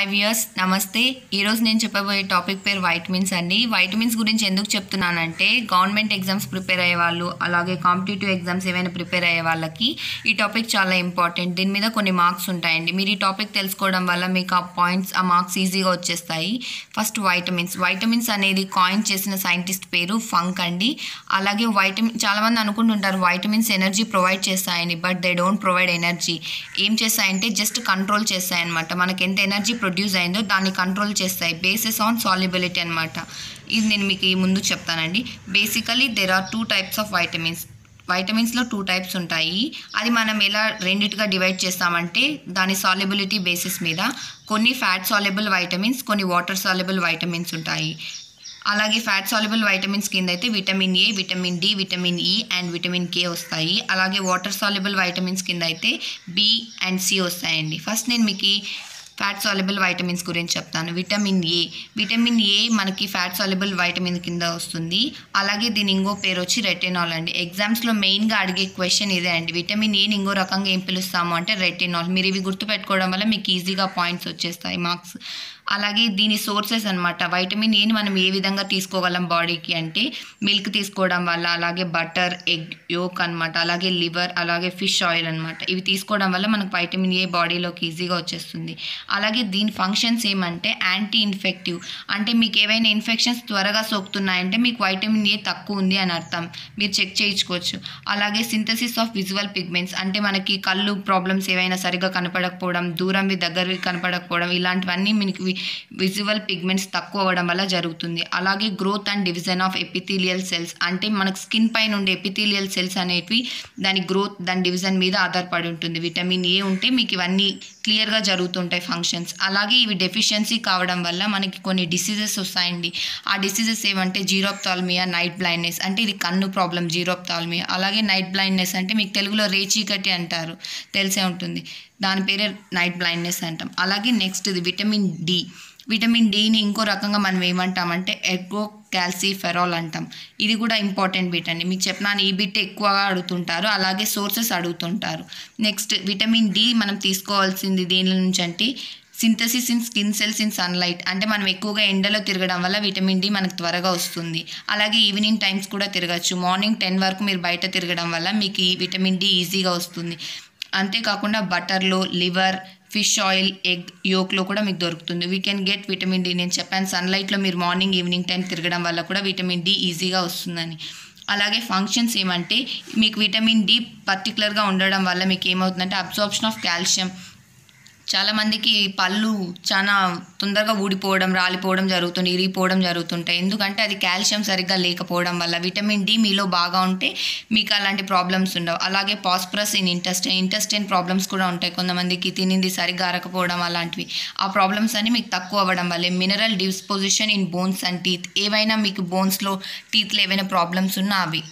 hi viewers నమస్తే ఈరోజు నేను చెప్పబోయే టాపిక్ పేరు వైటమిన్స్ అండి వైటమిన్స్ గురించి ఎందుకు చెప్తున్నానంటే గవర్నమెంట్ ఎగ్జామ్స్ ప్రిపేర్ అయ్యే వాళ్ళు అలాగే కాంపిటేటివ్ ఎగ్జామ్స్ ఏమైనా ప్రిపేర్ అయ్యే వాళ్ళకి ఈ టాపిక్ చాలా ఇంపార్టెంట్ దీని మీద కొన్ని మార్క్స్ ఉంటాయండి మీరు ఈ టాపిక్ తెలుసుకోవడం వల్ల మీకు ఆ పాయింట్స్ ఆ మార్క్స్ ఈజీగా వచ్చేస్తాయి ఫస్ట్ వైటమిన్స్ వైటమిన్స్ అనేది కాయిన్ చేసిన సైంటిస్ట్ పేరు ఫంక్ అండి అలాగే వైటమిన్ చాలామంది అనుకుంటుంటారు వైటమిన్స్ ఎనర్జీ ప్రొవైడ్ చేస్తాయని but they don't provide energy ఏం చేస్తాయంటే జస్ట్ కంట్రోల్ చేస్తాయి అనమాట మనకి ఎంత ఎనర్జీ ప్రొడ్యూస్ అయిందో దాన్ని కంట్రోల్ చేస్తాయి బేసిస్ ఆన్ సాల్యుబిలిటీ అనమాట ఇది నేను మీకు ఈ ముందు చెప్తానండి basically there are two types of vitamins వైటమిన్స్లో టూ టైప్స్ ఉంటాయి అది మనం ఎలా రెండిటిగా డివైడ్ చేస్తామంటే దాని సాల్యుబిలిటీ బేసిస్ మీద కొన్ని ఫ్యాట్ సాల్యుబుల్ వైటమిన్స్ కొన్ని వాటర్ సాల్యుబుల్ వైటమిన్స్ ఉంటాయి అలాగే ఫ్యాట్ సాల్యుబుల్ వైటమిన్స్ కింద అయితే vitamin A vitamin D vitamin E and vitamin K వస్తాయి అలాగే వాటర్ సాల్యుబుల్ వైటమిన్స్ కింద అయితే బి అండ్ సి వస్తాయండి ఫస్ట్ నేను మీకు ఈ ఫ్యాట్ సాల్యుబుల్ వైటమిన్స్ గురించి చెప్తాను విటమిన్ ఏ విటమిన్ ఏ మనకి ఫ్యాట్ సాల్యుబుల్ వైటమిన్ కింద వస్తుంది అలాగే దీని ఇంకో పేరు వచ్చి రెటినాల్ అండి ఎగ్జామ్స్లో మెయిన్గా అడిగే క్వశ్చన్ ఇదే అండి విటమిన్ ఏని ఇంకో రకంగా ఏం పిలుస్తాము అంటే రెటినాల్ మీరు ఇవి గుర్తుపెట్టుకోవడం వల్ల మీకు ఈజీగా పాయింట్స్ వచ్చేస్తాయి మార్క్స్ అలాగే దీని సోర్సెస్ అనమాట వైటమిన్ ఏని మనం ఏ విధంగా తీసుకోగలం బాడీకి అంటే మిల్క్ తీసుకోవడం వల్ల అలాగే బటర్ ఎగ్ యోక్ అనమాట అలాగే లివర్ అలాగే ఫిష్ ఆయిల్ అనమాట ఇవి తీసుకోవడం వల్ల మనకు వైటమిన్ ఏ బాడీలోకి ఈజీగా వచ్చేస్తుంది అలాగే దీని ఫంక్షన్స్ ఏమంటే యాంటీ ఇన్ఫెక్టివ్ అంటే మీకు ఏవైనా ఇన్ఫెక్షన్స్ త్వరగా సోకుతున్నాయంటే మీకు వైటమిన్ ఏ తక్కువ ఉంది అని అర్థం మీరు చెక్ చేయించుకోవచ్చు అలాగే సింథసిస్ ఆఫ్ విజువల్ పిగ్మెంట్స్ అంటే మనకి కళ్ళు ప్రాబ్లమ్స్ ఏవైనా సరిగా కనపడకపోవడం దూరంవి దగ్గరవి కనపడకపోవడం ఇలాంటివన్నీ మనకి విజువల్ పిగ్మెంట్స్ తక్కువ అవ్వడం వల్ల జరుగుతుంది అలాగే growth and division of epithelial cells అంటే మనకు స్కిన్ పైన ఉండే ఎపిథీలియల్ సెల్స్ అనేటివి దాని గ్రోత్ దాని డివిజన్ మీద ఆధారపడి ఉంటుంది విటమిన్ ఏ ఉంటే మీకు ఇవన్నీ క్లియర్గా జరుగుతుంటాయి ఫంక్షన్స్ అలాగే ఇవి డెఫిషియన్సీ కావడం వల్ల మనకి కొన్ని డిసీజెస్ వస్తాయండి ఆ డిసీజెస్ ఏమంటే జీరోప్తాల్మియా నైట్ బ్లైండ్నెస్ అంటే ఇది కన్ను ప్రాబ్లం జీరోప్తాల్మియా అలాగే నైట్ బ్లైండ్నెస్ అంటే మీకు తెలుగులో రేచీకటి అంటారు తెలిసే ఉంటుంది దాని పేరే నైట్ బ్లైండ్నెస్ అంటాం అలాగే నెక్స్ట్ ఇది విటమిన్ డి విటమిన్ డిని ఇంకో రకంగా మనం ఏమంటామంటే ఎర్గో క్యాల్సిఫెరాల్ అంటాం ఇది కూడా ఇంపార్టెంట్ బిట్ అండి మీకు చెప్పినాను ఈ బిట్ ఎక్కువగా అడుగుతుంటారు అలాగే సోర్సెస్ అడుగుతుంటారు నెక్స్ట్ విటమిన్ డి మనం తీసుకోవాల్సింది దేని నుంచి అంటే synthesis in skin cells in sunlight అంటే మనం ఎక్కువగా ఎండలో తిరగడం వల్ల విటమిన్ డి మనకు త్వరగా వస్తుంది అలాగే ఈవినింగ్ టైమ్స్ కూడా తిరగచ్చు మార్నింగ్ టెన్ వరకు మీరు బయట తిరగడం వల్ల మీకు ఈ విటమిన్ డి ఈజీగా వస్తుంది అంతేకాకుండా బటర్లో లివర్ ఫిష్ ఆయిల్ ఎగ్ యోక్లో కూడా మీకు దొరుకుతుంది we can get vitamin D నేను చెప్పాను సన్లైట్లో మీరు మార్నింగ్ ఈవినింగ్ టైం తిరగడం వల్ల కూడా విటమిన్ డి ఈజీగా వస్తుందని అలాగే ఫంక్షన్స్ ఏమంటే మీకు విటమిన్ డి పర్టికులర్గా ఉండడం వల్ల మీకు ఏమవుతుందంటే అబ్జార్ప్షన్ ఆఫ్ కాల్షియం చాలామందికి పళ్ళు చాలా తొందరగా ఊడిపోవడం రాలిపోవడం జరుగుతుంది ఇరిగిపోవడం జరుగుతుంటాయి ఎందుకంటే అది కాల్షియం సరిగ్గా లేకపోవడం వల్ల విటమిన్ డి మీలో బాగా ఉంటే మీకు అలాంటి ప్రాబ్లమ్స్ ఉండవు అలాగే phosphorus in intestine intestine problems కూడా ఉంటాయి కొంతమందికి తినింది సరిగ్గా అరకపోవడం అలాంటివి ఆ ప్రాబ్లమ్స్ అన్ని మీకు తక్కువ అవ్వడం వల్లే mineral disposition in bones and teeth ఏవైనా మీకు బోన్స్లో టీత్లో ఏవైనా ప్రాబ్లమ్స్ ఉన్నా అవి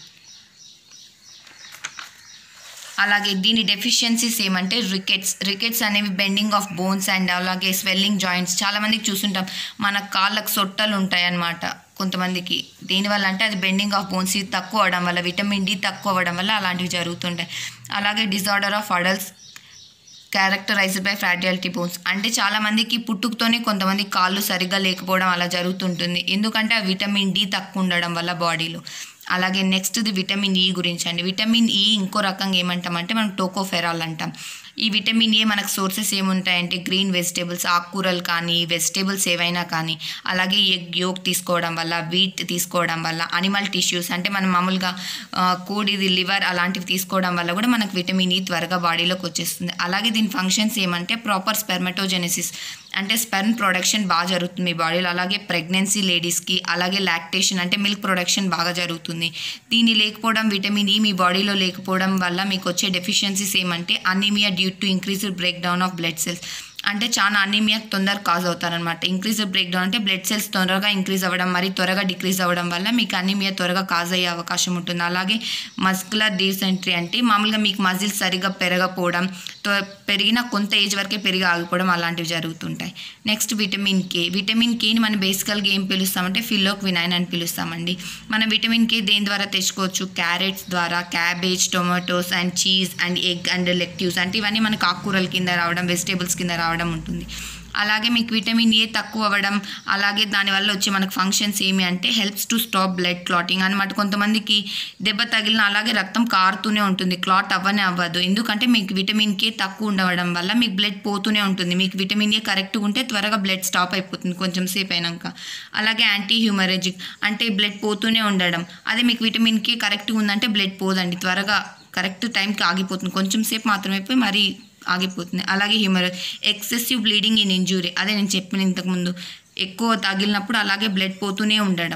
అలాగే దీని డెఫిషియన్సీస్ ఏమంటే రికెట్స్ రికెట్స్ అనేవి బెండింగ్ ఆఫ్ బోన్స్ అండ్ అలాగే స్వెల్లింగ్ జాయింట్స్ చాలామందికి చూసుంటాం మన కాళ్ళకు సొట్టలు ఉంటాయి అన్నమాట కొంతమందికి దీనివల్ల అంటే అది బెండింగ్ ఆఫ్ బోన్స్ ఇది తక్కువ అవడం వల్ల విటమిన్ డి తక్కువ అవ్వడం వల్ల అలాంటివి జరుగుతుంటాయి అలాగే disorder of adults characterised by fragility bones అంటే చాలామందికి పుట్టుకతోనే కొంతమంది కాళ్ళు సరిగ్గా లేకపోవడం అలా జరుగుతుంటుంది ఎందుకంటే ఆ విటమిన్ డి తక్కువ ఉండడం వల్ల బాడీలో అలాగే నెక్స్ట్ది విటమిన్ ఈ గురించి అండి విటమిన్ ఈ ఇంకో రకంగా ఏమంటామంటే మనం టోకోఫెరాల్ అంటాం ఈ విటమిన్ ఏ మనకు సోర్సెస్ ఏముంటాయంటే గ్రీన్ వెజిటేబుల్స్ ఆకుకూరలు కానీ వెజిటేబుల్స్ ఏవైనా కానీ అలాగే ఎగ్ యోక్ తీసుకోవడం వల్ల వీట్ తీసుకోవడం వల్ల అనిమల్ టిష్యూస్ అంటే మనం మామూలుగా ఆ, కోడిది లివర్ అలాంటివి తీసుకోవడం వల్ల కూడా మనకు విటమిన్ ఈ త్వరగా బాడీలోకి వచ్చేస్తుంది అలాగే దీని ఫంక్షన్స్ ఏమంటే ప్రాపర్ స్పెర్మటోజెనసిస్ అంటే స్పెర్మ్ ప్రొడక్షన్ బాగా జరుగుతుంది మీ బాడీలో అలాగే ప్రెగ్నెన్సీ లేడీస్కి అలాగే లాక్టేషన్ అంటే మిల్క్ ప్రొడక్షన్ బాగా జరుగుతుంది దీని లేకపోవడం విటమిన్ ఈ మీ బాడీలో లేకపోవడం వల్ల మీకు వచ్చే డెఫిషియన్సీస్ ఏమంటే anaemia due to increased break down of blood cells అంటే చాలా అనీమియా తొందరగా కాజ్ అవుతారనమాట ఇంక్రీజ్ బ్రేక్ డౌన్ అంటే బ్లడ్ సెల్స్ త్వరగా ఇంక్రీజ్ అవ్వడం మరి త్వరగా డిక్రీజ్ అవ్వడం వల్ల మీకు అనీమియా త్వరగా కాజ్ అయ్యే అవకాశం ఉంటుంది అలాగే మస్కులర్ డీసెంట్రీ అంటే మామూలుగా మీకు మజిల్స్ సరిగా పెరగపోవడం త్వ- పెరిగిన కొంత ఏజ్ వరకే పెరిగి ఆగిపోవడం అలాంటివి జరుగుతుంటాయి నెక్స్ట్ విటమిన్ కే విటమిన్ కేని మనం బేసికల్గా ఏం పిలుస్తామంటే ఫిల్లోక్ వినైన్ అని పిలుస్తామండి మనం విటమిన్ కే దేని ద్వారా తెచ్చుకోవచ్చు క్యారెట్స్ ద్వారా cabbage tomatoes and cheese and egg and lettuce అంటే ఇవన్నీ మనకు ఆకుకూరల కింద రావడం వెజిటేబుల్స్ కింద రావడం ఉంటుంది అలాగే మీకు విటమిన్ ఏ తక్కువ అవ్వడం అలాగే దానివల్ల వచ్చే మనకు ఫంక్షన్స్ ఏమి అంటే helps to stop blood clotting అనమాట కొంతమందికి దెబ్బ తగిలిన అలాగే రక్తం కారుతూనే ఉంటుంది క్లాట్ అవ్వనే అవ్వదు ఎందుకంటే మీకు విటమిన్ కే తక్కువ ఉండవడం వల్ల మీకు బ్లడ్ పోతూనే ఉంటుంది మీకు విటమిన్ ఏ కరెక్ట్గా ఉంటే త్వరగా బ్లడ్ స్టాప్ అయిపోతుంది కొంచెం సేపు అయినాక అలాగే యాంటీ హ్యూమరేజిక్ అంటే బ్లడ్ పోతూనే ఉండడం అదే మీకు విటమిన్ కే కరెక్ట్గా ఉందంటే బ్లడ్ పోదండి త్వరగా కరెక్ట్ టైంకి ఆగిపోతుంది కొంచెం సేపు మాత్రమే పోయి మరీ ఆగిపోతుంది అలాగే హ్యూమర్ ఎక్సెసివ్ బ్లీడింగ్ ఇన్ ఇంజూరీ అదే నేను చెప్పిన ఇంతకుముందు ఎక్కువ తగిలినప్పుడు అలాగే బ్లడ్ పోతూనే ఉండడం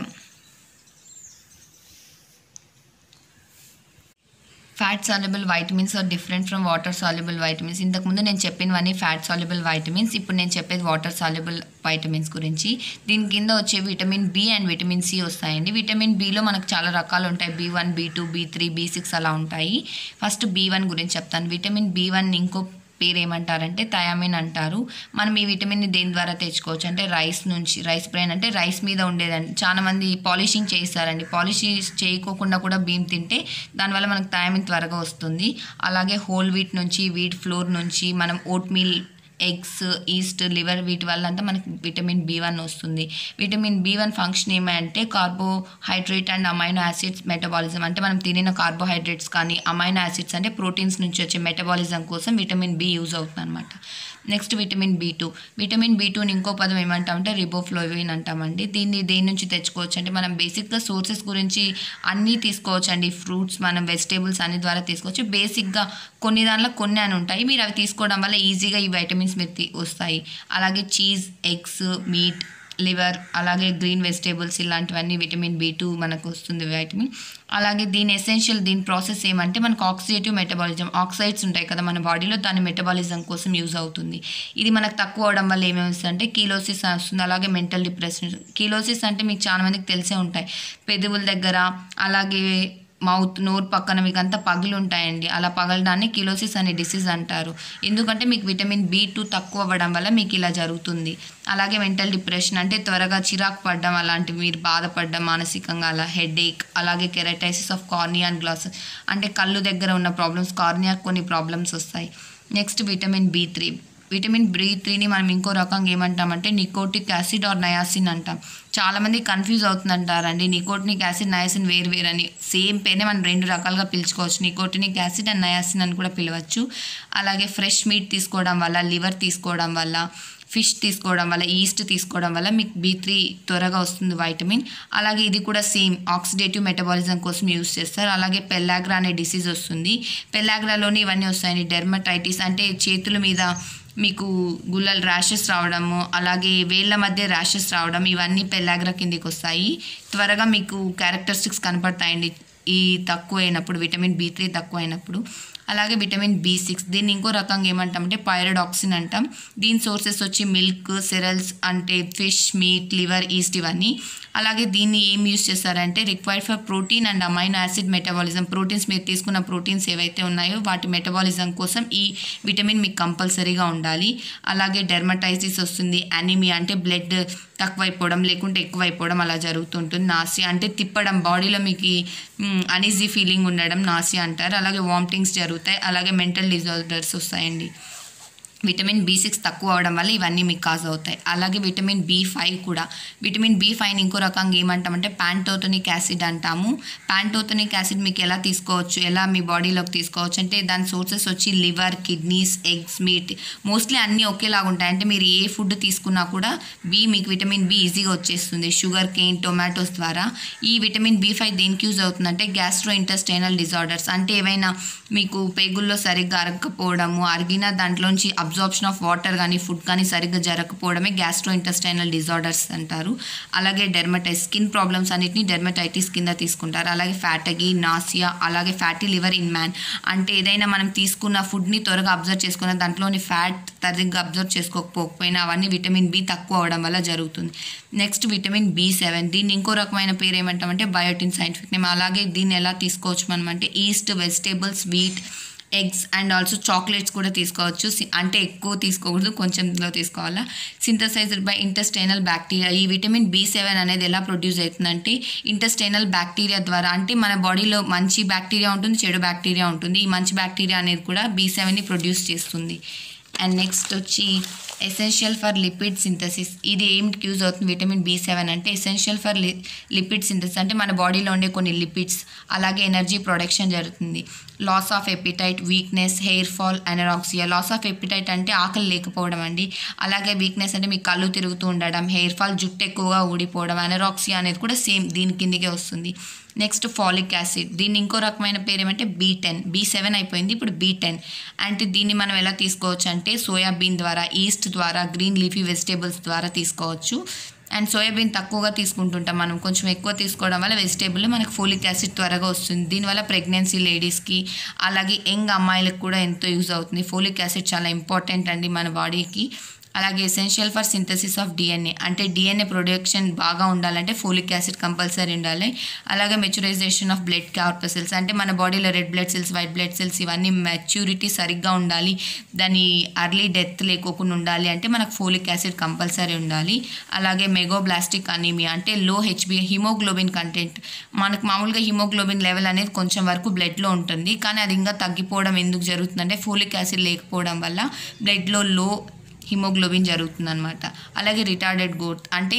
fat soluble vitamins are different from water soluble vitamins ఇంతకుముందు నేను చెప్పినవన్నీ ఫ్యాట్ సాల్యుబుల్ వైటమిన్స్ ఇప్పుడు నేను చెప్పేది వాటర్ సాల్యుబుల్ వైటమిన్స్ గురించి దీని కింద వచ్చే vitamin B and vitamin C వస్తాయండి విటమిన్ బిలో మనకు చాలా రకాలు ఉంటాయి B one B two B three B six అలా ఉంటాయి ఫస్ట్ బి వన్ గురించి చెప్తాను విటమిన్ బి వన్ ఇంకో పేరు ఏమంటారంటే థయామిన్ అంటారు మనం ఈ విటమిన్ని దేని ద్వారా తెచ్చుకోవచ్చు అంటే రైస్ నుంచి రైస్ బ్రెయిన్ అంటే రైస్ మీద ఉండేదండి చాలా మంది పాలిషింగ్ చేస్తారండి పాలిష్ చేయకోకుండా కూడా బియ్యం తింటే దానివల్ల మనకు థయామిన్ త్వరగా వస్తుంది అలాగే హోల్ వీట్ నుంచి వీట్ ఫ్లోర్ నుంచి మనం oat meal eggs yeast liver వీటి వల్ల అంతా మనకి విటమిన్ బి వన్ వస్తుంది విటమిన్ బి వన్ ఫంక్షన్ ఏమంటే carbohydrate and amino acids metabolism అంటే మనం తినిన కార్బోహైడ్రేట్స్ కానీ అమైనో యాసిడ్స్ అంటే ప్రోటీన్స్ నుంచి వచ్చే మెటబాలిజం కోసం విటమిన్ బి యూజ్ అవుతుంది అనమాట next vitamin B two vitamin B టూని ఇంకో పదం ఏమంటామంటే రిబోఫ్లోవిన్ అంటామండి దీన్ని దేని నుంచి తెచ్చుకోవచ్చు అంటే మనం బేసిక్గా సోర్సెస్ గురించి అన్నీ తీసుకోవచ్చు అండి ఫ్రూట్స్ మనం వెజిటేబుల్స్ అన్ని ద్వారా తీసుకోవచ్చు బేసిక్గా కొన్ని దాంట్లో కొన్ని అని ఉంటాయి మీరు అవి తీసుకోవడం వల్ల ఈజీగా ఈ వైటమిన్స్ మీరు తీ- వస్తాయి అలాగే చీజ్ ఎగ్స్ మీట్ లివర్ అలాగే గ్రీన్ వెజిటేబుల్స్ ఇలాంటివన్నీ విటమిన్ బి టూ మనకు వస్తుంది వైటమిన్ అలాగే దీని ఎసెన్షియల్ దీని ప్రాసెస్ ఏమంటే మనకు ఆక్సిడేటివ్ మెటబాలిజం ఆక్సైడ్స్ ఉంటాయి కదా మన బాడీలో దాని మెటబాలిజం కోసం యూజ్ అవుతుంది ఇది మనకు తక్కువ అవడం వల్ల ఏమేమి వస్తుంది అంటే కీలోసిస్ వస్తుంది అలాగే మెంటల్ డిప్రెషన్ కీలోసిస్ అంటే మీకు చాలా మందికి తెలిసే ఉంటాయి పెదవుల దగ్గర అలాగే మౌత్ నోరు పక్కన మీకు అంతా పగులు ఉంటాయండి అలా పగలడాన్ని కిలోసిస్ అనే డిసీజ్ అంటారు ఎందుకంటే మీకు విటమిన్ బి టూ తక్కువ అవ్వడం వల్ల మీకు ఇలా జరుగుతుంది అలాగే మెంటల్ డిప్రెషన్ అంటే త్వరగా చిరాకు పడడం అలాంటివి మీరు బాధపడడం మానసికంగా అలా హెడ్ ఏక్ అలాగే keratosis of cornea and glasses అంటే కళ్ళు దగ్గర ఉన్న ప్రాబ్లమ్స్ కార్నియా కొన్ని ప్రాబ్లమ్స్ వస్తాయి next vitamin B three vitamin B త్రీని మనం ఇంకో రకంగా ఏమంటామంటే నికోటిక్ యాసిడ్ ఆర్ నయాసిన్ అంటాం చాలామంది కన్ఫ్యూజ్ అవుతుందంటారండి నికోటినిక్ యాసిడ్ నయాసిన్ వేరు వేరు అని సేమ్ పేరునే మనం రెండు రకాలుగా పిలుచుకోవచ్చు నికోటినిక్ యాసిడ్ అండ్ నయాసిన్ అని కూడా పిలవచ్చు అలాగే ఫ్రెష్ మీట్ తీసుకోవడం వల్ల లివర్ తీసుకోవడం వల్ల ఫిష్ తీసుకోవడం వల్ల ఈస్ట్ తీసుకోవడం వల్ల మీకు బీ త్రీ త్వరగా వస్తుంది వైటమిన్ అలాగే ఇది కూడా సేమ్ ఆక్సిడేటివ్ మెటబాలిజం కోసం యూస్ చేస్తారు అలాగే పెల్లాగ్రా అనే డిసీజ్ వస్తుంది పెల్లాగ్రాలోని ఇవన్నీ వస్తాయండి డెర్మటైటిస్ అంటే చేతుల మీద మీకు గుల్లలు ర్యాషెస్ రావడము అలాగే వేళ్ళ మధ్య ర్యాషెస్ రావడం ఇవన్నీ పెల్లాగ్రా కిందికి వస్తాయి త్వరగా మీకు క్యారెక్టరిస్టిక్స్ కనపడతాయండి ఈ తక్కువ అయినప్పుడు విటమిన్ బి త్రీ తక్కువ అయినప్పుడు అలాగే విటమిన్ బి సిక్స్ దీన్ని ఇంకో రకంగా ఏమంటామంటే పైరడాక్సిన్ అంటాం దీని సోర్సెస్ వచ్చి మిల్క్ సెరల్స్ అంటే ఫిష్ మీట్ లివర్ ఈస్ట్ ఇవన్నీ అలాగే దీన్ని ఏం యూస్ చేస్తారంటే required for protein and amino acid metabolism proteins మీరు తీసుకున్న ప్రోటీన్స్ ఏవైతే ఉన్నాయో వాటి మెటబాలిజం కోసం ఈ విటమిన్ మీకు కంపల్సరీగా ఉండాలి అలాగే డెర్మటైసిస్ వస్తుంది అనీమియా అంటే బ్లడ్ తక్కువైపోవడం లేకుంటే ఎక్కువైపోవడం అలా జరుగుతుంటుంది నాసియా అంటే తిప్పడం బాడీలో మీకు అనీజీ ఫీలింగ్ ఉండడం నాసియా అంటారు అలాగే వామిటింగ్స్ జరుగుతాయి అలాగే మెంటల్ డిజార్డర్స్ వస్తాయండి విటమిన్ బి సిక్స్ తక్కువ అవడం వల్ల ఇవన్నీ మీకు కాజ్ అవుతాయి అలాగే విటమిన్ బి ఫైవ్ కూడా విటమిన్ బి ఫైవ్ ఇంకో రకంగా ఏమంటామంటే ప్యాంటోతోనిక్ యాసిడ్ అంటాము ప్యాంటోతోనిక్ యాసిడ్ మీకు ఎలా తీసుకోవచ్చు ఎలా మీ బాడీలోకి తీసుకోవచ్చు అంటే దాని సోర్సెస్ వచ్చి liver kidneys eggs meat mostly అన్నీ ఒకేలాగా ఉంటాయి అంటే మీరు ఏ ఫుడ్ తీసుకున్నా కూడా బి మీకు విటమిన్ బి ఈజీగా వచ్చేస్తుంది షుగర్ కేన్ టొమాటోస్ ద్వారా ఈ విటమిన్ బి ఫైవ్ దేనికి యూజ్ అవుతుందంటే గ్యాస్ట్రో ఇంటెస్టైనల్ డిజార్డర్స్ అంటే ఏవైనా మీకు పేగుల్లో సరిగ్గా అరగకపోవడము అరిగిన దాంట్లోంచి అబ్జార్ప్షన్ ఆఫ్ వాటర్ కానీ ఫుడ్ కానీ సరిగ్గా జరగకపోవడమే గ్యాస్ట్రో ఇంటెస్టైనల్ డిజార్డర్స్ అంటారు అలాగే డెర్మటైస్ స్కిన్ ప్రాబ్లమ్స్ అన్నిటిని డెర్మటైటిస్ కింద తీసుకుంటారు అలాగే ఫ్యాటగి నాసియా అలాగే ఫ్యాటీ లివర్ ఇన్ మ్యాన్ అంటే ఏదైనా మనం తీసుకున్న ఫుడ్ని త్వరగా అబ్జర్వ్ చేసుకున్న దాంట్లోని ఫ్యాట్ సరిగ్గా అబ్జర్వ్ చేసుకోకపోకపోయినా అవన్నీ విటమిన్ బి తక్కువ అవడం వల్ల జరుగుతుంది నెక్స్ట్ విటమిన్ బి సెవెన్ దీన్ని ఇంకో రకమైన పేరు ఏమంటామంటే బయోటిన్ సైంటిఫిక్ నేమ్ అలాగే దీన్ని ఎలా తీసుకోవచ్చు మనం అంటే yeast vegetables wheat eggs and also chocolates కూడా తీసుకోవచ్చు సి- అంటే ఎక్కువ తీసుకోకూడదు కొంచెంలో తీసుకోవాలా సింథసైజ్డ్ బై ఇంటెస్టైనల్ బ్యాక్టీరియా ఈ విటమిన్ బి సెవెన్ అనేది ఎలా ప్రొడ్యూస్ అవుతుందంటే ఇంటెస్టైనల్ బ్యాక్టీరియా ద్వారా అంటే మన బాడీలో మంచి బ్యాక్టీరియా ఉంటుంది చెడు బ్యాక్టీరియా ఉంటుంది ఈ మంచి బ్యాక్టీరియా అనేది కూడా బి సెవెన్ని ప్రొడ్యూస్ చేస్తుంది అండ్ నెక్స్ట్ వచ్చి ఎసెన్షియల్ ఫర్ లిపిడ్ సింథసిస్ ఇది ఏమిటి యూజ్ అవుతుంది విటమిన్ బి సెవెన్ అంటే ఎసెన్షియల్ ఫర్ లి లిపిడ్ సింథసిస్ అంటే మన బాడీలో ఉండే కొన్ని లిపిడ్స్ అలాగే ఎనర్జీ ప్రొడక్షన్ జరుగుతుంది loss of appetite weakness hair fall anorexia loss of appetite అంటే ఆకలి లేకపోవడం అండి అలాగే వీక్నెస్ అంటే మీ కళ్ళు తిరుగుతూ ఉండడం హెయిర్ ఫాల్ జుట్టు ఎక్కువగా ఊడిపోవడం అనరాక్సియా అనేది కూడా సేమ్ దీని కిందికే వస్తుంది నెక్స్ట్ ఫాలిక్ యాసిడ్ దీన్ని ఇంకో రకమైన పేరు ఏమంటే బీ టెన్ బీ సెవెన్ అయిపోయింది ఇప్పుడు బీ టెన్ అంటే దీన్ని మనం ఎలా తీసుకోవచ్చు అంటే సోయాబీన్ ద్వారా ఈస్ట్ ద్వారా గ్రీన్ లీఫీ వెజిటేబుల్స్ ద్వారా తీసుకోవచ్చు అండ్ సోయాబీన్ తక్కువగా తీసుకుంటుంటాం మనం కొంచెం ఎక్కువ తీసుకోవడం వల్ల వెజిటేబుల్ మనకు ఫోలిక్ యాసిడ్ త్వరగా వస్తుంది దీనివల్ల ప్రెగ్నెన్సీ లేడీస్కి అలాగే యంగ్ అమ్మాయిలకు కూడా ఎంతో యూజ్ అవుతుంది ఫోలిక్ యాసిడ్ చాలా ఇంపార్టెంట్ అండి మన బాడీకి అలాగే essential for synthesis of DNA అంటే డిఎన్ఏ ప్రొడక్షన్ బాగా ఉండాలంటే ఫోలిక్ యాసిడ్ కంపల్సరీ ఉండాలి అలాగే మెచ్యురైజేషన్ ఆఫ్ బ్లడ్ కార్పసెల్స్ అంటే మన బాడీలో red blood cells white blood cells ఇవన్నీ మెచ్యూరిటీ సరిగ్గా ఉండాలి దాని అర్లీ డెత్ లేకోకుండా ఉండాలి అంటే మనకు ఫోలిక్ యాసిడ్ కంపల్సరీ ఉండాలి అలాగే మెగోబ్లాస్టిక్ అనీమియా అంటే లో హెచ్బి హిమోగ్లోబిన్ కంటెంట్ మనకు మామూలుగా హిమోగ్లోబిన్ లెవెల్ అనేది కొంచెం వరకు బ్లడ్లో ఉంటుంది కానీ అది ఇంకా తగ్గిపోవడం ఎందుకు జరుగుతుందంటే ఫోలిక్ యాసిడ్ లేకపోవడం వల్ల బ్లడ్లో లో హిమోగ్లోబిన్ జరుగుతుందన్నమాట అలాగే రిటార్డెడ్ గ్రోత్ అంటే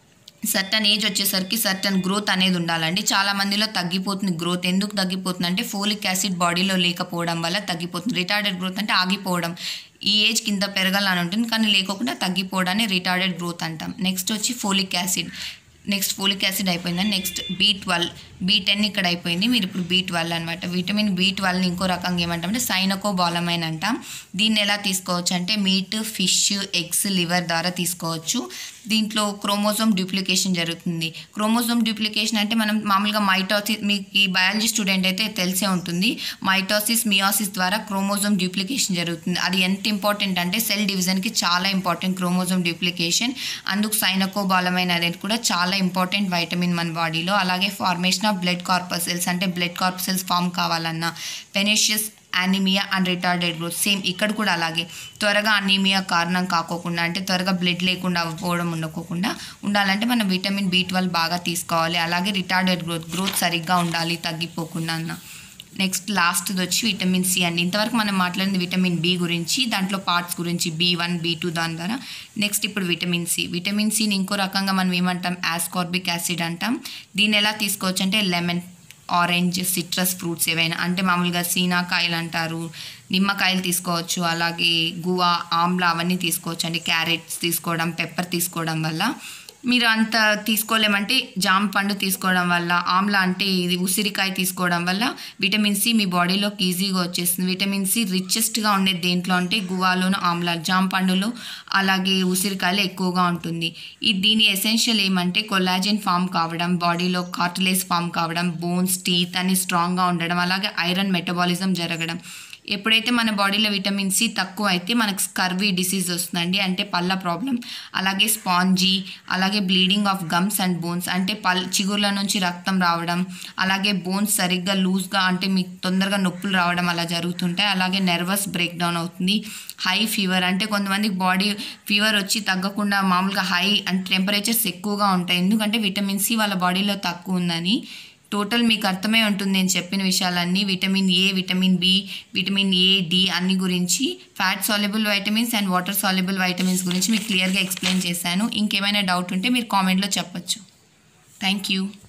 సర్టన్ ఏజ్ వచ్చేసరికి సర్టన్ గ్రోత్ అనేది ఉండాలండి చాలా మందిలో తగ్గిపోతుంది గ్రోత్ ఎందుకు తగ్గిపోతుంది అంటే ఫోలిక్ యాసిడ్ బాడీలో లేకపోవడం వల్ల తగ్గిపోతుంది రిటార్డెడ్ గ్రోత్ అంటే ఆగిపోవడం ఈ ఏజ్ కింద పెరగాలని ఉంటుంది కానీ లేకోకుండా తగ్గిపోవడాన్ని రిటార్డెడ్ గ్రోత్ అంటాం నెక్స్ట్ వచ్చి folic acid next folic acid అయిపోయిందని next B twelve B ten ఇక్కడ అయిపోయింది మీరు ఇప్పుడు బీ ట్వెల్వ్ అనమాట విటమిన్ బీ ట్వెల్వ్ని ఇంకో రకంగా ఏమంటామంటే సైనకో బాలమైన్ అంటాం దీన్ని ఎలా తీసుకోవచ్చు అంటే మీట్ ఫిష్ ఎగ్స్ లివర్ ద్వారా తీసుకోవచ్చు దీంట్లో క్రోమోజోమ్ డ్యూప్లికేషన్ జరుగుతుంది క్రోమోజోమ్ డ్యూప్లికేషన్ అంటే మనం మామూలుగా మైటాసిస్ మీకు ఈ బయాలజీ స్టూడెంట్ అయితే తెలిసే ఉంటుంది మైటాసిస్ మియాసిస్ ద్వారా క్రోమోజోమ్ డ్యూప్లికేషన్ జరుగుతుంది అది ఎంత ఇంపార్టెంట్ అంటే సెల్ డివిజన్కి చాలా ఇంపార్టెంట్ క్రోమోజోమ్ డ్యూప్లికేషన్ అందుకు సైనకోబాలమైన అనేది కూడా చాలా ఇంపార్టెంట్ వైటమిన్ మన బాడీలో అలాగే ఫార్మేషన్ ఆఫ్ బ్లడ్ కార్పసెల్స్ అంటే బ్లడ్ కార్పసెల్స్ ఫామ్ కావాలన్నా pernicious anaemia and retarded growth same ఇక్కడ కూడా అలాగే త్వరగా అనీమియా కారణం కాకోకుండా అంటే త్వరగా బ్లడ్ లేకుండా అవ్వకపోవడం ఉండకోకుండా ఉండాలంటే మనం విటమిన్ బి ట్వెల్వ్ బాగా తీసుకోవాలి అలాగే రిటార్డెడ్ గ్రోత్ గ్రోత్ సరిగ్గా ఉండాలి తగ్గిపోకుండా అన్న నెక్స్ట్ లాస్ట్ది వచ్చి విటమిన్ సి అండి ఇంతవరకు మనం మాట్లాడింది విటమిన్ బి గురించి దాంట్లో పార్ట్స్ గురించి బి వన్ బి టూ దాని ద్వారా నెక్స్ట్ ఇప్పుడు విటమిన్ సి విటమిన్ సిని ఇంకో రకంగా మనం ఏమంటాం యాస్కార్బిక్ యాసిడ్ అంటాం దీన్ని ఎలా తీసుకోవచ్చు అంటే లెమన్ ఆరెంజ్ సిట్రస్ ఫ్రూట్స్ ఏవైనా అంటే మామూలుగా సీనాకాయలు అంటారు నిమ్మకాయలు తీసుకోవచ్చు అలాగే గువా ఆమ్లా అవన్నీ తీసుకోవచ్చు అండి క్యారెట్స్ తీసుకోవడం పెప్పర్ తీసుకోవడం వల్ల మీరు అంత తీసుకోలేమంటే జామ పండు తీసుకోవడం వల్ల ఆమ్లా అంటే ఇది ఉసిరికాయ తీసుకోవడం వల్ల విటమిన్ సి మీ బాడీలోకి ఈజీగా వచ్చేస్తుంది విటమిన్ సి రిచెస్ట్గా ఉండేది దేంట్లో అంటే గువాలోను ఆమ్లా జామ పండులో అలాగే ఉసిరికాయలు ఎక్కువగా ఉంటుంది ఈ దీని ఎసెన్షియల్ ఏమంటే కొలాజిన్ ఫామ్ కావడం బాడీలో కార్టిలేజ్ ఫామ్ కావడం బోన్స్ టీత్ అని స్ట్రాంగ్గా ఉండడం అలాగే ఐరన్ మెటబాలిజం జరగడం ఎప్పుడైతే మన బాడీలో విటమిన్ సి తక్కువ అయితే మనకు స్కర్వీ డిసీజ్ వస్తుందండి అంటే పళ్ళ ప్రాబ్లం అలాగే స్పాంజీ అలాగే bleeding of gums and bones అంటే పల్ చిగుర్ల నుంచి రక్తం రావడం అలాగే బోన్స్ సరిగ్గా లూజ్గా అంటే మీకు తొందరగా నొప్పులు రావడం అలా జరుగుతుంటాయి అలాగే నర్వస్ బ్రేక్ డౌన్ అవుతుంది హై ఫీవర్ అంటే కొంతమందికి బాడీ ఫీవర్ వచ్చి తగ్గకుండా మామూలుగా హై అంటే టెంపరేచర్స్ ఎక్కువగా ఉంటాయి ఎందుకంటే విటమిన్ సి వాళ్ళ బాడీలో తక్కువ ఉందని టోటల్ మీకు అర్థమే ఉంటుంది నేను చెప్పిన విషయాలన్నీ vitamin A vitamin B vitamin A D అన్ని గురించి fat soluble vitamins and water soluble vitamins గురించి మీకు క్లియర్గా ఎక్స్ప్లెయిన్ చేశాను ఇంకేమైనా డౌట్ ఉంటే మీరు కామెంట్లో చెప్పచ్చు థ్యాంక్ యూ